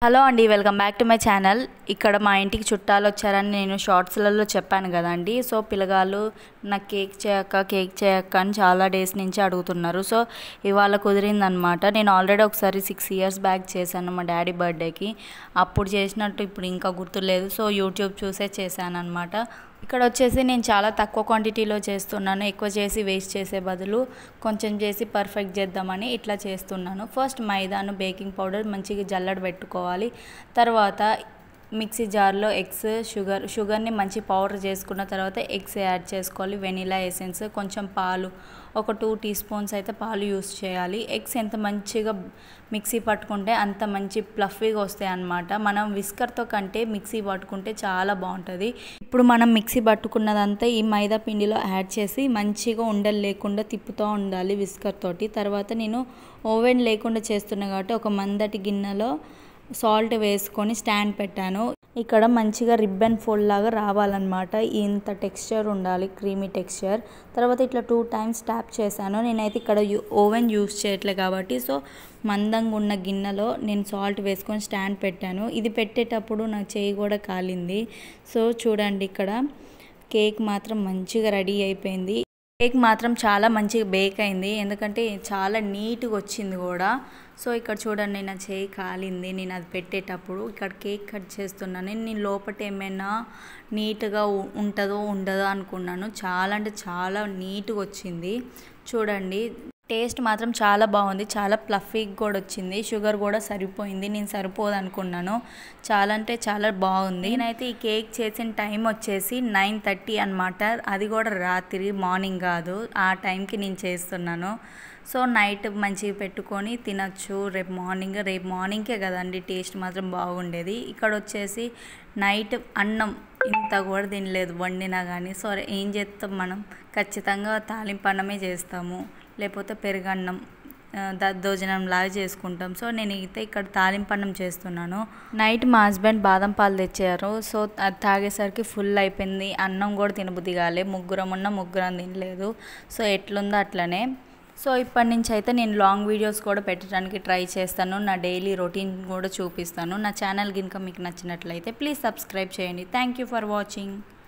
hello అండి welcome back to my channel ఇక్కడ మా ఇంటికి చుట్టాలు వచ్చారని నేను షార్ట్స్లలో చెప్పాను కదండి సో పిల్లగాళ్ళు నాకు కేక్ చేయక్క కేక్ చేయక్క అని చాలా డేస్ నుంచి అడుగుతున్నారు సో ఇవాళ కుదిరిందనమాట నేను ఆల్రెడీ ఒకసారి సిక్స్ ఇయర్స్ బ్యాక్ చేశాను మా డాడీ బర్త్డేకి అప్పుడు చేసినట్టు ఇప్పుడు ఇంకా గుర్తులేదు సో యూట్యూబ్ చూసే చేశాను అనమాట ఇక్కడ వచ్చేసి నేను చాలా తక్కువ క్వాంటిటీలో చేస్తున్నాను ఎక్కువ చేసి వేస్ట్ చేసే బదులు కొంచెం చేసి పర్ఫెక్ట్ చేద్దామని ఇట్లా చేస్తున్నాను ఫస్ట్ మైదాను బేకింగ్ పౌడర్ మంచిగా జల్లడ పెట్టుకోవాలి తర్వాత మిక్సీ జార్లో ఎగ్స్ షుగర్ షుగర్ని మంచి పౌడర్ చేసుకున్న తర్వాత ఎగ్స్ యాడ్ చేసుకోవాలి వెనిలా ఎసెన్స్ కొంచెం పాలు ఒక టూ టీ స్పూన్స్ అయితే పాలు యూస్ చేయాలి ఎగ్స్ ఎంత మంచిగా మిక్సీ పట్టుకుంటే అంత మంచి ప్లఫీగా వస్తాయి అన్నమాట మనం విస్కర్తో కంటే మిక్సీ పట్టుకుంటే చాలా బాగుంటుంది ఇప్పుడు మనం మిక్సీ పట్టుకున్నదంతా ఈ మైదా పిండిలో యాడ్ చేసి మంచిగా ఉండలు లేకుండా తిప్పుతూ ఉండాలి విస్కర్ తోటి తర్వాత నేను ఓవెన్ లేకుండా చేస్తున్నా కాబట్టి ఒక మందటి గిన్నెలో సాల్ట్ వేసుకొని స్టాండ్ పెట్టాను ఇక్కడ మంచిగా రిబ్బన్ ఫోల్డ్ లాగా రావాలన్నమాట ఇంత టెక్స్చర్ ఉండాలి క్రీమీ టెక్స్చర్ తర్వాత ఇట్లా టూ టైమ్స్ ట్యాప్ చేశాను నేనైతే ఇక్కడ ఓవెన్ యూస్ చేయట్లే కాబట్టి సో మందంగా ఉన్న గిన్నెలో నేను సాల్ట్ వేసుకొని స్టాండ్ పెట్టాను ఇది పెట్టేటప్పుడు నా చేయి కూడా కాలింది సో చూడండి ఇక్కడ కేక్ మాత్రం మంచిగా రెడీ అయిపోయింది కేక్ మాత్రం చాలా మంచిగా బేక్ అయింది ఎందుకంటే చాలా నీట్గా వచ్చింది కూడా సో ఇక్కడ చూడండి నా చేయి కాలింది నేను అది పెట్టేటప్పుడు ఇక్కడ కేక్ కట్ చేస్తున్నాను నేను లోపల ఏమైనా నీట్గా ఉంటుందో ఉండదో అనుకున్నాను చాలా అంటే చాలా నీట్గా వచ్చింది చూడండి టేస్ట్ మాత్రం చాలా బాగుంది చాలా ప్లఫీగా కూడా వచ్చింది షుగర్ కూడా సరిపోయింది నేను సరిపోదు అనుకున్నాను చాలా అంటే చాలా బాగుంది నేనైతే ఈ కేక్ చేసిన టైం వచ్చేసి నైన్ థర్టీ అనమాట అది కూడా రాత్రి మార్నింగ్ కాదు ఆ టైంకి నేను చేస్తున్నాను సో నైట్ మంచిగా పెట్టుకొని తినచ్చు రేపు మార్నింగ్ రేపు మార్నింగ్కే కదండి టేస్ట్ మాత్రం బాగుండేది ఇక్కడ వచ్చేసి నైట్ అన్నం ఇంత కూడా తినలేదు వండినా కానీ సో ఏం చేస్తాం మనం ఖచ్చితంగా తాలింపు అన్నమే చేస్తాము లేకపోతే పెరుగన్నం దద్దోజనం లాగా చేసుకుంటాం సో నేను అయితే ఇక్కడ తాలింపన్నం చేస్తున్నాను నైట్ మా హస్బెండ్ బాదం పాలు తెచ్చారు సో అది తాగేసరికి ఫుల్ అయిపోయింది అన్నం కూడా తినబుద్ధి కాలే ముగ్గురం ఉన్న ముగ్గురం తినలేదు సో ఎట్లుందో అట్లనే సో ఇప్పటి నుంచి అయితే నేను లాంగ్ వీడియోస్ కూడా పెట్టడానికి ట్రై చేస్తాను నా డైలీ రొటీన్ కూడా చూపిస్తాను నా ఛానల్ కనుక మీకు నచ్చినట్లయితే ప్లీజ్ సబ్స్క్రైబ్ చేయండి థ్యాంక్ యూ ఫర్ వాచింగ్